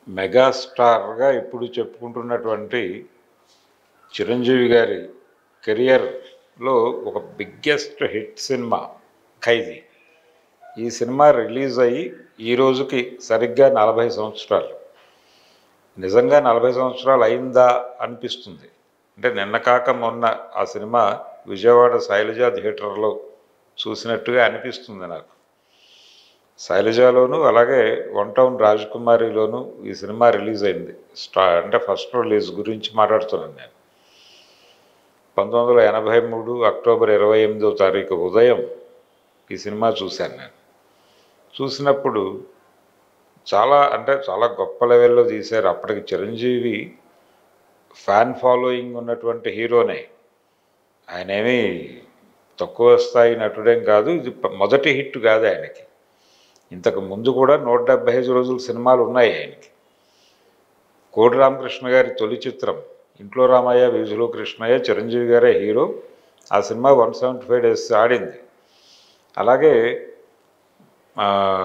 మెగాస్టార్గా ఇప్పుడు చెప్పుకుంటున్నటువంటి చిరంజీవి గారి కెరియర్లో ఒక బిగ్గెస్ట్ హిట్ సినిమా ఖైదీ ఈ సినిమా రిలీజ్ అయ్యి ఈ రోజుకి సరిగ్గా నలభై సంవత్సరాలు నిజంగా నలభై సంవత్సరాలు అయిందా అనిపిస్తుంది అంటే నిన్న కాక మొన్న ఆ సినిమా విజయవాడ శైలజ థియేటర్లో చూసినట్టుగా అనిపిస్తుంది నాకు శైలజలోను అలాగే వన్ టౌన్ రాజకుమారిలోను ఈ సినిమా రిలీజ్ అయింది స్టా అంటే ఫస్ట్ రిలీజ్ గురించి మాట్లాడుతున్నాను నేను పంతొమ్మిది వందల ఎనభై మూడు అక్టోబర్ ఇరవై ఎనిమిదో తారీఖు ఉదయం ఈ సినిమా చూశాను నేను చూసినప్పుడు చాలా అంటే చాలా గొప్ప లెవెల్లో తీశారు అప్పటికి చిరంజీవి ఫ్యాన్ ఫాలోయింగ్ ఉన్నటువంటి హీరోనే ఆయనేమి తక్కువ స్థాయి నటుడేం కాదు ఇది ప- మొదటి హిట్ కాదు ఆయనకి ఇంతకు ముందు కూడా నూట డెబ్బై ఐదు రోజుల సినిమాలు ఉన్నాయి ఆయనకి కోడి రామకృష్ణ గారి తొలి చిత్రం ఇంట్లో రామయ్య వీధులో కృష్ణయ్య చిరంజీవి గారే హీరో ఆ cinema one seventy five days ఆడింది అలాగే ఆ,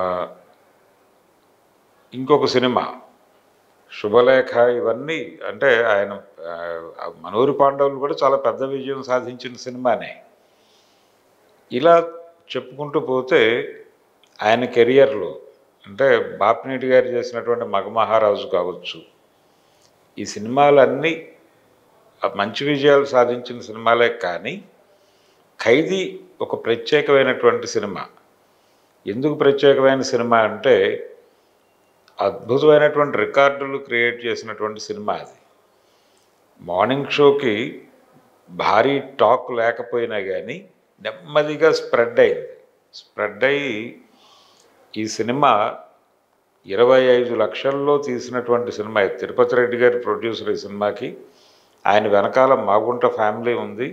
ఇంకొక సినిమా శుభలేఖ ఇవన్నీ అంటే ఆయన ఆ, మనోరి పాండవులు కూడా చాలా పెద్ద విజయం సాధించిన సినిమానే ఇలా చెప్పుకుంటూ పోతే ఆయన కెరియర్లో అంటే బాపినీటి గారు చేసినటువంటి మగమహారాజు కావచ్చు ఈ సినిమాలన్నీ ఆ మంచి విజయాలు సాధించిన సినిమాలే కానీ ఖైదీ ఒక ప్రత్యేకమైనటువంటి సినిమా ఎందుకు ప్రత్యేకమైన సినిమా అంటే అద్భుతమైనటువంటి రికార్డులు క్రియేట్ చేసినటువంటి సినిమా అది మార్నింగ్ షోకి భారీ టాక్ లేకపోయినా కానీ నెమ్మదిగా స్ప్రెడ్ అయింది స్ప్రెడ్ అయ్యి ఈ సినిమా ఇరవై ఐదు లక్షల్లో తీసినటువంటి సినిమా ఇది. తిరుపతి రెడ్డి గారి ప్రొడ్యూసర్ ఈ సినిమాకి ఆయన వెనకాల మాగుంట ఫ్యామిలీ ఉంది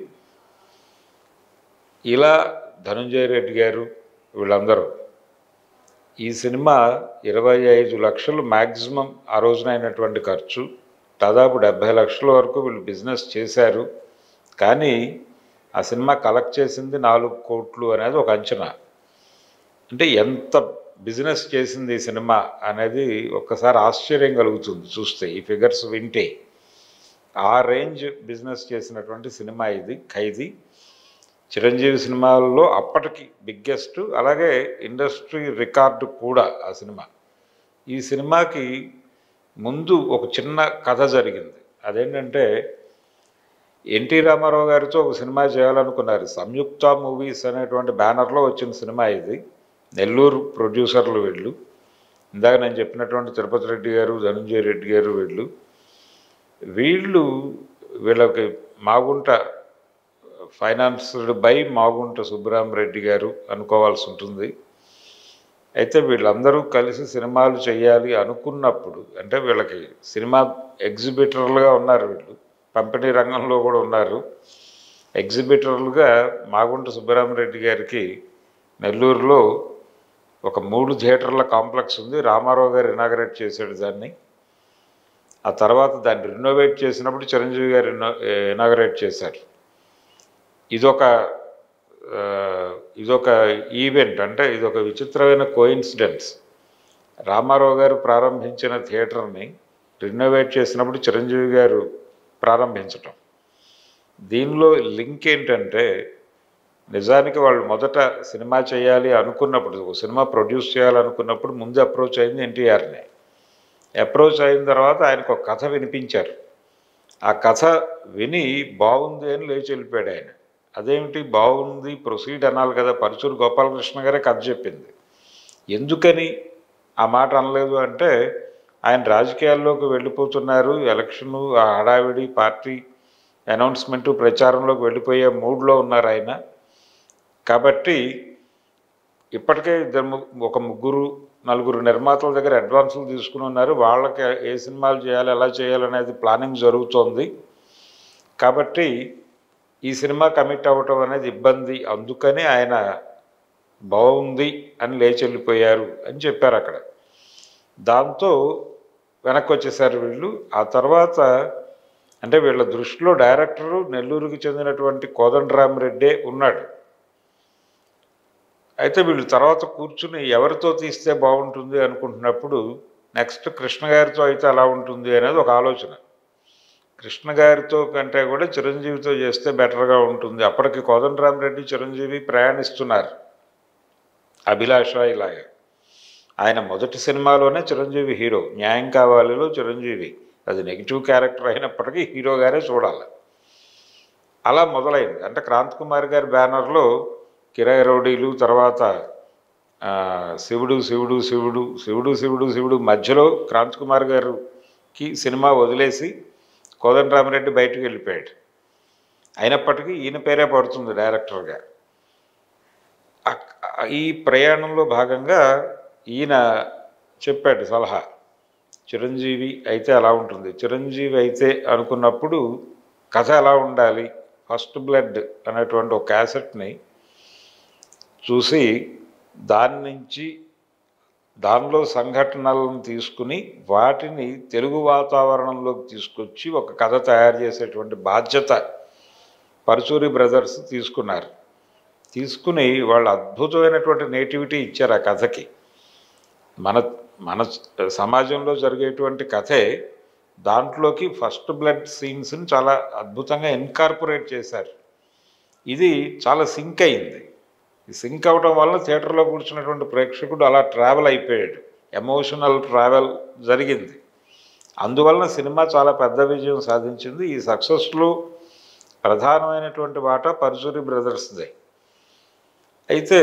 ఇలా ధనుంజయ రెడ్డి గారు వీళ్ళందరూ ఈ సినిమా ఇరవై ఐదు లక్షలు మ్యాక్సిమం ఆ రోజున అయినటువంటి ఖర్చు దాదాపు డెబ్భై లక్షల వరకు వీళ్ళు బిజినెస్ చేశారు కానీ ఆ సినిమా కలెక్ట్ చేసింది నాలుగు కోట్లు అనేది ఒక అంచనా అంటే ఎంత బిజినెస్ చేసింది ఈ సినిమా అనేది ఒక్కసారి ఆశ్చర్యం కలుగుతుంది చూస్తే ఈ ఫిగర్స్ వింటే ఆ రేంజ్ బిజినెస్ చేసినటువంటి సినిమా ఇది ఖైదీ చిరంజీవి సినిమాల్లో అప్పటికి బిగ్గెస్ట్ అలాగే ఇండస్ట్రీ రికార్డు కూడా ఆ సినిమా ఈ సినిమాకి ముందు ఒక చిన్న కథ జరిగింది అదేంటంటే ఎన్టీ రామారావు గారితో ఒక సినిమా చేయాలనుకున్నారు సంయుక్త మూవీస్ అనేటువంటి బ్యానర్లో వచ్చిన సినిమా ఇది నెల్లూరు ప్రొడ్యూసర్లు వీళ్ళు ఇందాక నేను చెప్పినటువంటి తిరుపతి రెడ్డి గారు ధనంజయ రెడ్డి గారు వీళ్ళు వీళ్ళు వీళ్ళకి మాగుంట ఫైనాన్స్డ్ బై మాగుంట సుబ్బరామరెడ్డి గారు అనుకోవాల్సి ఉంటుంది అయితే వీళ్ళందరూ కలిసి సినిమాలు చేయాలి అనుకున్నప్పుడు అంటే వీళ్ళకి సినిమా ఎగ్జిబిటర్లుగా ఉన్నారు వీళ్ళు పంపిణీ రంగంలో కూడా ఉన్నారు ఎగ్జిబిటర్లుగా మాగుంట సుబ్బరామరెడ్డి గారికి నెల్లూరులో ఒక మూడు థియేటర్ల కాంప్లెక్స్ ఉంది రామారావు గారు ఇనాగరేట్ చేశాడు దాన్ని ఆ తర్వాత దాన్ని రినోవేట్ చేసినప్పుడు చిరంజీవి గారు ఇన్నో ఇనాగరేట్ చేశారు ఇదొక ఆ, ఇదొక ఈవెంట్ అంటే ఇదొక విచిత్రమైన కోయిన్సిడెన్స్ రామారావు గారు ప్రారంభించిన థియేటర్ని రినోవేట్ చేసినప్పుడు చిరంజీవి గారు ప్రారంభించటం దీనిలో లింక్ ఏంటంటే నిజానికి వాళ్ళు మొదట సినిమా చేయాలి అనుకున్నప్పుడు ఒక సినిమా ప్రొడ్యూస్ చేయాలనుకున్నప్పుడు ముందు అప్రోచ్ అయింది ఎన్టీఆర్ని అప్రోచ్ అయిన తర్వాత ఆయనకు ఒక కథ వినిపించారు ఆ కథ విని బాగుంది అని లేచి వెళ్ళిపోయాడు ఆయన అదేమిటి బాగుంది ప్రొసీడ్ అనాలి కదా పరుచూరు గోపాలకృష్ణ గారే కథ చెప్పింది ఎందుకని ఆ మాట అనలేదు అంటే ఆయన రాజకీయాల్లోకి వెళ్ళిపోతున్నారు ఎలక్షను ఆ హడావిడి పార్టీ అనౌన్స్మెంటు ప్రచారంలోకి వెళ్ళిపోయే మూడ్లో ఉన్నారు ఆయన కాబట్టి ఇప్పటికే ఇద్దరు ము- ఒక ముగ్గురు నలుగురు నిర్మాతల దగ్గర అడ్వాన్సులు తీసుకుని ఉన్నారు వాళ్ళకి ఏ సినిమాలు చేయాలి ఎలా చేయాలనేది ప్లానింగ్ జరుగుతోంది కాబట్టి ఈ సినిమా కమిట్ అవ్వటం అనేది ఇబ్బంది అందుకని ఆయన బాగుంది అని లేచి వెళ్ళిపోయారు అని చెప్పారు అక్కడ దాంతో వెనక్కి వచ్చేసారు వీళ్ళు ఆ తర్వాత అంటే వీళ్ళ దృష్టిలో డైరెక్టరు నెల్లూరుకి చెందినటువంటి కోదండరామిరెడ్డే ఉన్నాడు అయితే వీళ్ళు తర్వాత కూర్చుని ఎవరితో తీస్తే బాగుంటుంది అనుకుంటున్నప్పుడు నెక్స్ట్ కృష్ణ గారితో అయితే ఎలా ఉంటుంది అనేది ఒక ఆలోచన కృష్ణ గారితో కంటే కూడా చిరంజీవితో చేస్తే బెటర్గా ఉంటుంది అప్పటికి కోదండరామరెడ్డి చిరంజీవి ప్రయాణిస్తున్నారు అభిలాష ఇలాగ ఆయన మొదటి సినిమాలోనే చిరంజీవి హీరో న్యాయం కావాలిలో చిరంజీవి అది నెగిటివ్ క్యారెక్టర్ అయినప్పటికీ హీరోగానే చూడాలి అలా మొదలైంది అంటే క్రాంత్ కుమార్ గారి బ్యానర్లో కిరాయి రౌడీలు తర్వాత ఆ, శివుడు శివుడు శివుడు శివుడు శివుడు శివుడు మధ్యలో క్రాంత్ కుమార్ గారికి సినిమా వదిలేసి కోదండరామరెడ్డి బయటకు వెళ్ళిపోయాడు అయినప్పటికీ ఈయన పేరే పడుతుంది డైరెక్టర్గా అక్- ఈ ప్రయాణంలో భాగంగా ఈయన చెప్పాడు సలహా చిరంజీవి అయితే అలా ఉంటుంది చిరంజీవి అయితే అనుకున్నప్పుడు కథ ఎలా ఉండాలి ఫస్ట్ బ్లడ్ అనేటువంటి ఒక క్యాసెట్ని చూసి దాని నుంచి దానిలో సంఘటనలను తీసుకుని వాటిని తెలుగు వాతావరణంలోకి తీసుకొచ్చి ఒక కథ తయారు చేసేటువంటి బాధ్యత పరచూరి బ్రదర్స్ తీసుకున్నారు తీసుకుని వాళ్ళు అద్భుతమైనటువంటి నేటివిటీ ఇచ్చారు ఆ కథకి మన మన సమాజంలో జరిగేటువంటి కథే దాంట్లోకి ఫస్ట్ బ్లడ్ సీన్స్ని చాలా అద్భుతంగా ఇన్కార్పొరేట్ చేశారు ఇది చాలా సింక్ అయింది ఈ సింక్ అవడం వల్ల థియేటర్లో కూర్చున్నటువంటి ప్రేక్షకుడు అలా ట్రావెల్ అయిపోయాడు ఎమోషనల్ ట్రావెల్ జరిగింది అందువలన సినిమా చాలా పెద్ద విజయం సాధించింది ఈ సక్సెస్లో ప్రధానమైనటువంటి వాటా పరచూరి బ్రదర్స్దే అయితే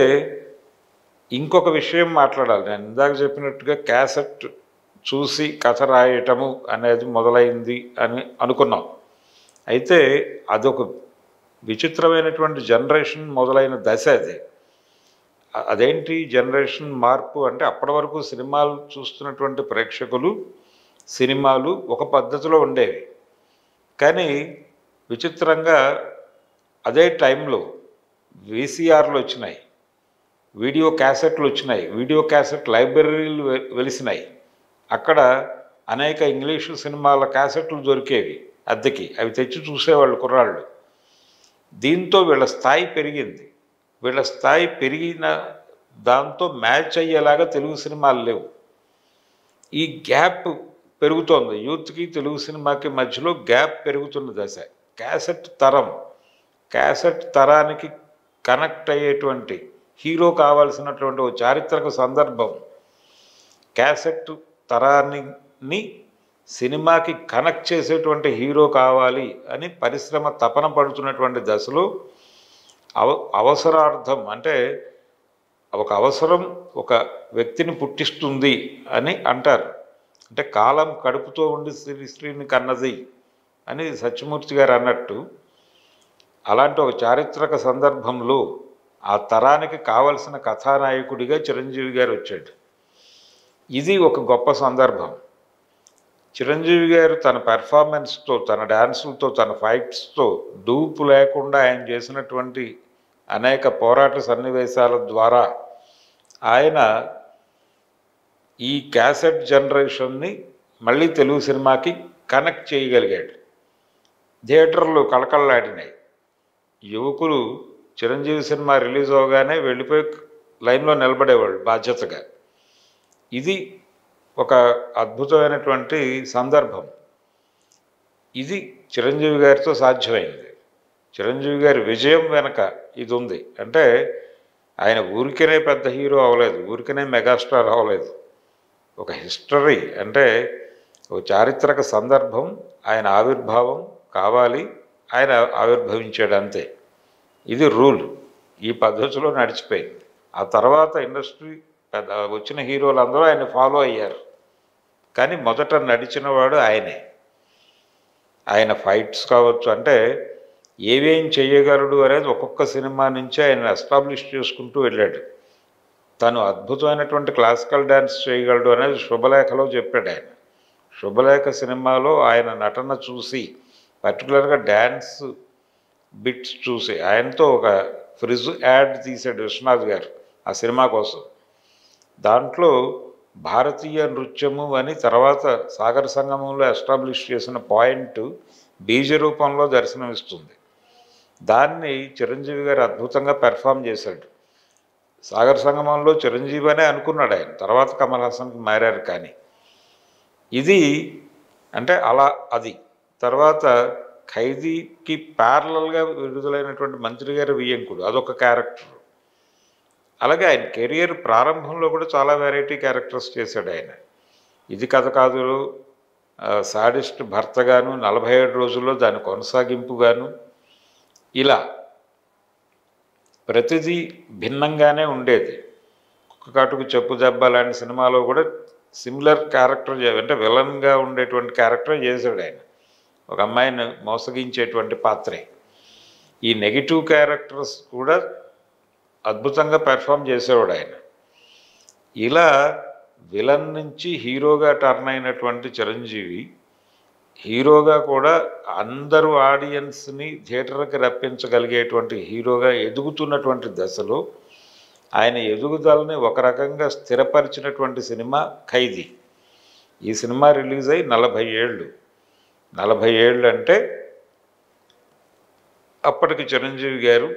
ఇంకొక విషయం మాట్లాడాలి నేను ఇందాక చెప్పినట్టుగా క్యాసెట్ చూసి కథ రాయటము అనేది మొదలైంది అని అనుకున్నాం అయితే అదొక విచిత్రమైనటువంటి జనరేషన్ మొదలైన దశ అది అ- అదేంటి జనరేషన్ మార్పు అంటే అప్పటి వరకు సినిమాలు చూస్తున్నటువంటి ప్రేక్షకులు సినిమాలు ఒక పద్ధతిలో ఉండేవి కానీ విచిత్రంగా అదే టైంలో వీసీఆర్లు వచ్చినాయి వీడియో క్యాసెట్లు వచ్చినాయి వీడియో క్యాసెట్ లైబ్రరీలు వె- వెలిసినాయి అక్కడ అనేక ఇంగ్లీషు సినిమాల క్యాసెట్లు దొరికేవి అద్దెకి అవి తెచ్చి చూసేవాళ్ళు కుర్రాళ్ళు దీంతో వీళ్ళ స్థాయి పెరిగింది వీళ్ళ స్థాయి పెరిగిన దాంతో మ్యాచ్ అయ్యేలాగా తెలుగు సినిమాలు లేవు ఈ గ్యాప్ పెరుగుతోంది యూత్కి తెలుగు సినిమాకి మధ్యలో గ్యాప్ పెరుగుతున్న దశ క్యాసెట్ తరం క్యాసెట్ తరానికి కనెక్ట్ అయ్యేటువంటి హీరో కావాల్సినటువంటి ఒక చారిత్రక సందర్భం క్యాసెట్ తరాన్ని సినిమాకి కనెక్ట్ చేసేటువంటి హీరో కావాలి అని పరిశ్రమ తపన పడుతున్నటువంటి దశలో అవ అవసరార్థం అంటే ఒక అవసరం ఒక వ్యక్తిని పుట్టిస్తుంది అని అంటారు అంటే కాలం కడుపుతో ఉండి శ్రీ శ్రీని కన్నది అని సత్యమూర్తి గారు అన్నట్టు అలాంటి ఒక చారిత్రక సందర్భంలో ఆ తరానికి కావలసిన కథానాయకుడిగా చిరంజీవి గారు వచ్చాడు ఇది ఒక గొప్ప సందర్భం చిరంజీవి గారు తన పెర్ఫార్మెన్స్తో తన డ్యాన్సులతో తన ఫైట్స్తో డూపు లేకుండా ఆయన చేసినటువంటి అనేక పోరాట సన్నివేశాల ద్వారా ఆయన ఈ క్యాసెట్ జనరేషన్ని మళ్ళీ తెలుగు సినిమాకి కనెక్ట్ చేయగలిగాడు థియేటర్లు కళకళలాడినాయి యువకులు చిరంజీవి సినిమా రిలీజ్ అవగానే వెళ్ళిపోయి లైన్లో నిలబడేవాళ్ళు బాధ్యతగా ఇది ఒక అద్భుతమైనటువంటి సందర్భం ఇది చిరంజీవి గారితో సాధ్యమైంది చిరంజీవి గారి విజయం వెనక ఇది ఉంది అంటే ఆయన ఊరికనే పెద్ద హీరో అవ్వలేదు ఊరికనే మెగాస్టార్ అవ్వలేదు ఒక హిస్టరీ అంటే ఒక చారిత్రక సందర్భం ఆయన ఆవిర్భావం కావాలి ఆయన ఆవిర్భవించాడు అంతే ఇది రూల్ ఈ పద్ధతిలో నడిచిపోయింది ఆ తర్వాత ఇండస్ట్రీ పెద్ద వచ్చిన హీరోలు అందరూ ఆయన ఫాలో అయ్యారు కానీ మొదట నడిచినవాడు ఆయనే ఆయన ఫైట్స్ కావచ్చు అంటే ఏవేం చేయగలడు అనేది ఒక్కొక్క సినిమా నుంచి ఆయన ఎస్టాబ్లిష్ చేసుకుంటూ వెళ్ళాడు తను అద్భుతమైనటువంటి క్లాసికల్ డ్యాన్స్ చేయగలడు అనేది శుభలేఖలో చెప్పాడు ఆయన శుభలేఖ సినిమాలో ఆయన నటన చూసి పర్టికులర్గా డ్యాన్స్ బిట్స్ చూసి ఆయనతో ఒక ఫ్రిజ్ యాడ్ తీశాడు విశ్వనాథ్ గారు ఆ సినిమా కోసం దాంట్లో భారతీయ నృత్యము అని తర్వాత సాగర సంగమంలో ఎస్టాబ్లిష్ చేసిన పాయింట్ బీజ రూపంలో దర్శనమిస్తుంది దాన్ని చిరంజీవి గారు అద్భుతంగా పెర్ఫామ్ చేశాడు సాగర సంగమంలో చిరంజీవి అనే అనుకున్నాడు ఆయన తర్వాత కమల్ హాసన్కి మారారు కానీ ఇది అంటే అలా అది తర్వాత ఖైదీకి ప్యారలల్గా విడుదలైనటువంటి మంత్రి గారి వియ్యంకుడు అదొక క్యారెక్టర్ అలాగే ఆయన కెరియర్ ప్రారంభంలో కూడా చాలా వెరైటీ క్యారెక్టర్స్ చేశాడు ఆయన ఇది కథ కాదు సాడిస్ట్ భర్తగాను నలభై ఏడు రోజుల్లో దాని కొనసాగింపుగాను ఇలా ప్రతిదీ భిన్నంగానే ఉండేది కుక్క కాటుకు చెప్పు దెబ్బ లాంటి సినిమాలో కూడా సిమిలర్ క్యారెక్టర్ చే- అంటే విలన్గా ఉండేటువంటి క్యారెక్టర్ చేశాడు ఆయన ఒక అమ్మాయిని మోసగించేటువంటి పాత్రే ఈ నెగిటివ్ క్యారెక్టర్స్ కూడా అద్భుతంగా పెర్ఫామ్ చేసేవాడు ఆయన ఇలా విలన్ నుంచి హీరోగా టర్న్ అయినటువంటి చిరంజీవి హీరోగా కూడా అందరూ ఆడియన్స్ని థియేటర్కి రప్పించగలిగేటువంటి హీరోగా ఎదుగుతున్నటువంటి దశలో ఆయన ఎదుగుదలని ఒక రకంగా స్థిరపరిచినటువంటి సినిమా ఖైదీ ఈ సినిమా రిలీజ్ అయ్యి నలభై ఏళ్ళు నలభై ఏళ్ళు అంటే అప్పటికి చిరంజీవి గారు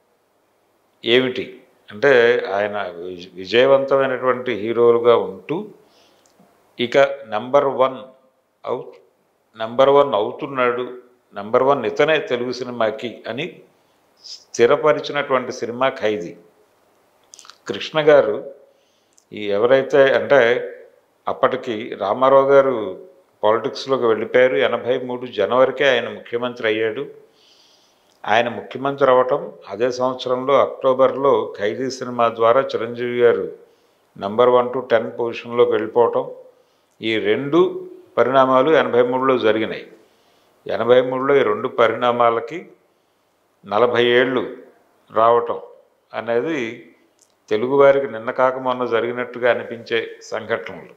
ఏమిటి అంటే ఆయన విజ- విజయవంతమైనటువంటి హీరోలుగా ఉంటూ ఇక నెంబర్ వన్ అవు నెంబర్ వన్ అవుతున్నాడు నెంబర్ వన్ ఇతనే తెలుగు సినిమాకి అని స్థిరపరిచినటువంటి సినిమా ఖైదీ కృష్ణ గారు ఈ ఎవరైతే అంటే అప్పటికి రామారావు గారు పాలిటిక్స్లోకి వెళ్ళిపోయారు ఎనభై మూడు జనవరికే ఆయన ముఖ్యమంత్రి అయ్యాడు ఆయన ముఖ్యమంత్రి అవ్వటం అదే సంవత్సరంలో అక్టోబర్లో ఖైదీ సినిమా ద్వారా Chiranjeevi garu number one to ten పొజిషన్లోకి వెళ్ళిపోవటం ఈ రెండు పరిణామాలు ఎనభై మూడులో జరిగినాయి ఎనభై మూడులో ఈ రెండు పరిణామాలకి నలభై ఏళ్ళు రావటం అనేది తెలుగువారికి నిన్న కాక మొన్న జరిగినట్టుగా అనిపించే సంఘటనలు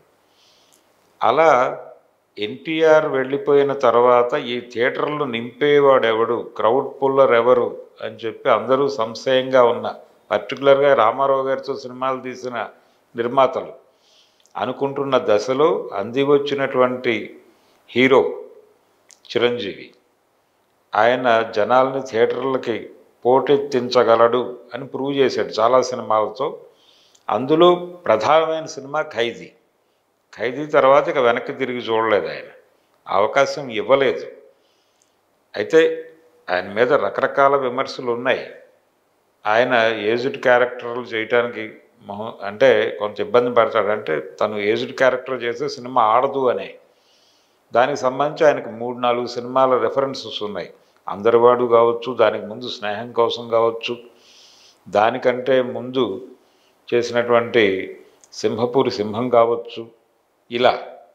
అలా ఎన్టీఆర్ వెళ్ళిపోయిన తర్వాత ఈ థియేటర్లు నింపేవాడెవడు క్రౌడ్ పుల్లర్ ఎవరు అని చెప్పి అందరూ సంశయంగా ఉన్న పర్టికులర్గా రామారావు గారితో సినిమాలు తీసిన నిర్మాతలు అనుకుంటున్న దశలో అంది వచ్చినటువంటి హీరో చిరంజీవి ఆయన జనాల్ని థియేటర్లకి పోటెత్తించగలడు అని ప్రూవ్ చేశాడు చాలా సినిమాలతో అందులో ప్రధానమైన సినిమా ఖైదీ ఖైదీ తర్వాత ఇక వెనక్కి తిరిగి చూడలేదు ఆయన ఆ అవకాశం ఇవ్వలేదు అయితే ఆయన మీద రకరకాల విమర్శలు ఉన్నాయి ఆయన ఏజ్డ్ క్యారెక్టర్లు చేయటానికి మొహ అంటే కొంత ఇబ్బంది పడతాడు అంటే తను ఏజ్డ్ క్యారెక్టర్ చేస్తే సినిమా ఆడదు అనే దానికి సంబంధించి ఆయనకు మూడు నాలుగు సినిమాల రెఫరెన్సెస్ ఉన్నాయి అందరివాడు కావచ్చు దానికి ముందు స్నేహం కోసం కావచ్చు దానికంటే ముందు చేసినటువంటి సింహపూరి సింహం కావచ్చు ఇలా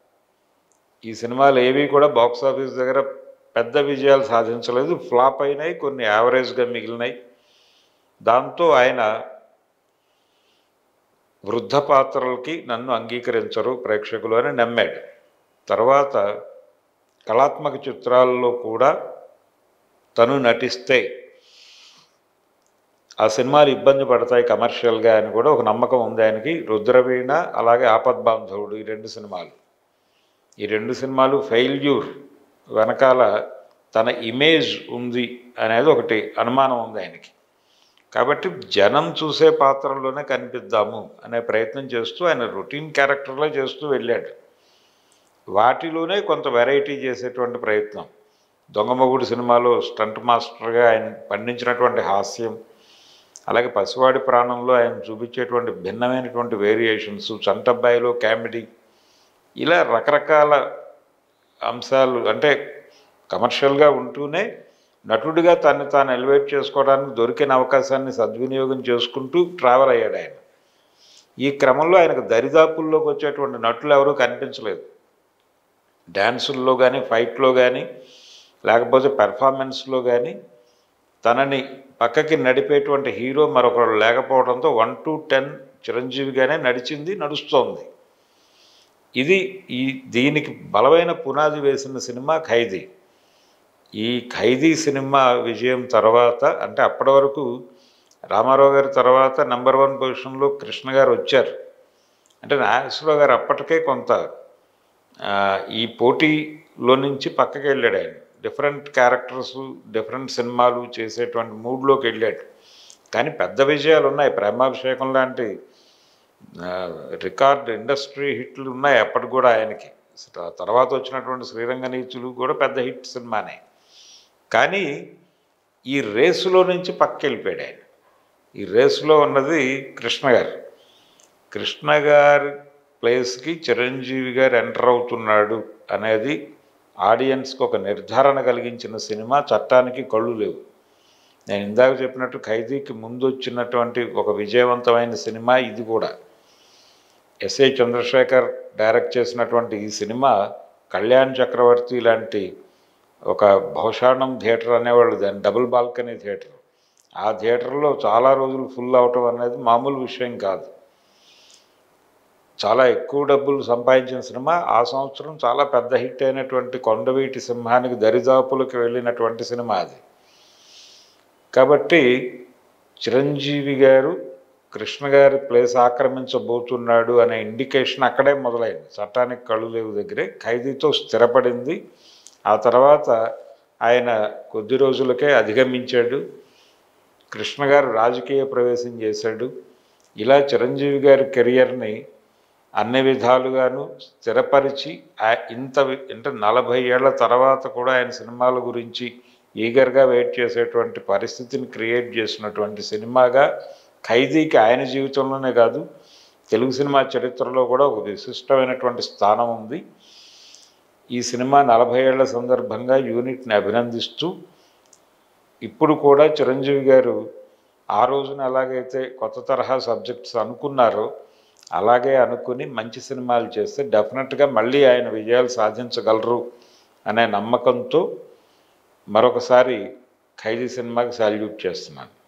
ఈ సినిమాలు ఏవి కూడా బాక్స్ ఆఫీస్ దగ్గర పెద్ద విజయాలు సాధించలేదు ఫ్లాప్ అయినాయి కొన్ని యావరేజ్గా మిగిలినాయి దాంతో ఆయన వృద్ధ పాత్రలకి నన్ను అంగీకరించరు ప్రేక్షకులు అని నమ్మాడు తర్వాత కళాత్మక చిత్రాల్లో కూడా తను నటిస్తే ఆ సినిమాలు ఇబ్బంది పడతాయి కమర్షియల్గా అని కూడా ఒక నమ్మకం ఉంది ఆయనకి రుద్రవీణ అలాగే ఆపద్బాంధవుడు ఈ రెండు సినిమాలు ఈ రెండు సినిమాలు ఫెయిల్యూర్ వెనకాల తన ఇమేజ్ ఉంది అనేది ఒకటి అనుమానం ఉంది ఆయనకి కాబట్టి జనం చూసే పాత్రలోనే కనిపిద్దాము అనే ప్రయత్నం చేస్తూ ఆయన రొటీన్ క్యారెక్టర్లో చేస్తూ వెళ్ళాడు వాటిలోనే కొంత వెరైటీ చేసేటువంటి ప్రయత్నం దొంగమగుడు సినిమాలో స్టంట్ మాస్టర్గా ఆయన పండించినటువంటి హాస్యం అలాగే పసివాడి ప్రాణంలో ఆయన చూపించేటువంటి భిన్నమైనటువంటి వేరియేషన్స్ చంటబ్బాయిలో కామెడీ ఇలా రకరకాల అంశాలు అంటే కమర్షియల్గా ఉంటూనే నటుడిగా తను తాను ఎలివేట్ చేసుకోవడానికి దొరికిన అవకాశాన్ని సద్వినియోగం చేసుకుంటూ ట్రావెల్ అయ్యాడు ఆయన ఈ క్రమంలో ఆయనకు దరిదాపుల్లోకి వచ్చేటువంటి నటులు ఎవరూ కనిపించలేదు డ్యాన్సుల్లో కానీ ఫైట్లో కానీ లేకపోతే పెర్ఫార్మెన్స్లో కానీ తనని పక్కకి నడిపేటువంటి హీరో మరొకరు లేకపోవడంతో వన్ టు టెన్ చిరంజీవిగానే నడిచింది నడుస్తోంది ఇది ఈ దీనికి బలమైన పునాది వేసిన సినిమా ఖైదీ ఈ ఖైదీ సినిమా విజయం తర్వాత అంటే అప్పటి వరకు రామారావు గారి తర్వాత నెంబర్ వన్ పొజిషన్లో కృష్ణ గారు వచ్చారు అంటే నాగేశ్వరరావు గారు అప్పటికే కొంత ఆ, ఈ పోటీలో నుంచి పక్కకి వెళ్ళాడు ఆయన డిఫరెంట్ క్యారెక్టర్స్ డిఫరెంట్ సినిమాలు చేసేటువంటి మూడ్లోకి వెళ్ళాడు కానీ పెద్ద విజయాలు ఉన్నాయి ప్రేమాభిషేకం లాంటి ఆ, రికార్డ్ ఇండస్ట్రీ హిట్లు ఉన్నాయి అప్పటికి కూడా ఆయనకి త- తర్వాత వచ్చినటువంటి శ్రీరంగ నీచులు కూడా పెద్ద హిట్ సినిమానే కానీ ఈ రేసులో నుంచి పక్కెళ్ళిపోయాడు ఆయన ఈ రేసులో ఉన్నది కృష్ణ గారు కృష్ణ గారి ప్లేస్కి చిరంజీవి గారు ఎంటర్ అవుతున్నాడు అనేది ఆడియన్స్కి ఒక నిర్ధారణ కలిగించిన సినిమా చట్టానికి కళ్ళు లేవు నేను ఇందాక చెప్పినట్టు ఖైదీకి ముందు వచ్చినటువంటి ఒక విజయవంతమైన సినిమా ఇది కూడా ఎస్ఏ చంద్రశేఖర్ డైరెక్ట్ చేసినటువంటి ఈ సినిమా కళ్యాణ్ చక్రవర్తి లాంటి ఒక భౌషాణం థియేటర్ అనేవాళ్ళు దాన్ని డబుల్ బాల్కనీ థియేటర్ ఆ థియేటర్లో చాలా రోజులు ఫుల్ అవటం అనేది మామూలు విషయం కాదు చాలా ఎక్కువ డబ్బులు సంపాదించిన సినిమా ఆ సంవత్సరం చాలా పెద్ద హిట్ అయినటువంటి కొండవీటి సింహానికి దరిదాపులకు వెళ్ళినటువంటి సినిమా అది కాబట్టి చిరంజీవి గారు కృష్ణ గారి ప్లేస్ ఆక్రమించబోతున్నాడు అనే ఇండికేషన్ అక్కడే మొదలైంది చట్టానికి కళ్ళు లేవు దగ్గరే ఖైదీతో స్థిరపడింది ఆ తర్వాత ఆయన కొద్ది రోజులకే అధిగమించాడు కృష్ణ గారు రాజకీయ ప్రవేశం చేశాడు ఇలా చిరంజీవి గారి కెరియర్ని అన్ని విధాలుగాను స్థిరపరిచి ఆ- ఇంత వి- అంటే నలభై ఏళ్ల తర్వాత కూడా ఆయన సినిమాల గురించి ఈగర్గా వెయిట్ చేసేటువంటి పరిస్థితిని క్రియేట్ చేసినటువంటి సినిమాగా ఖైదీకి ఆయన జీవితంలోనే కాదు తెలుగు సినిమా చరిత్రలో కూడా ఒక విశిష్టమైనటువంటి స్థానం ఉంది ఈ సినిమా నలభై ఏళ్ల సందర్భంగా యూనిట్ని అభినందిస్తూ ఇప్పుడు కూడా చిరంజీవి గారు ఆ రోజున ఎలాగైతే కొత్త తరహా సబ్జెక్ట్స్ అనుకున్నారో అలాగే అనుకుని మంచి సినిమాలు చేస్తే డెఫినెట్గా మళ్ళీ ఆయన విజయాలు సాధించగలరు అనే నమ్మకంతో మరొకసారి ఖైదీ సినిమాకి సాల్యూట్ చేస్తున్నాను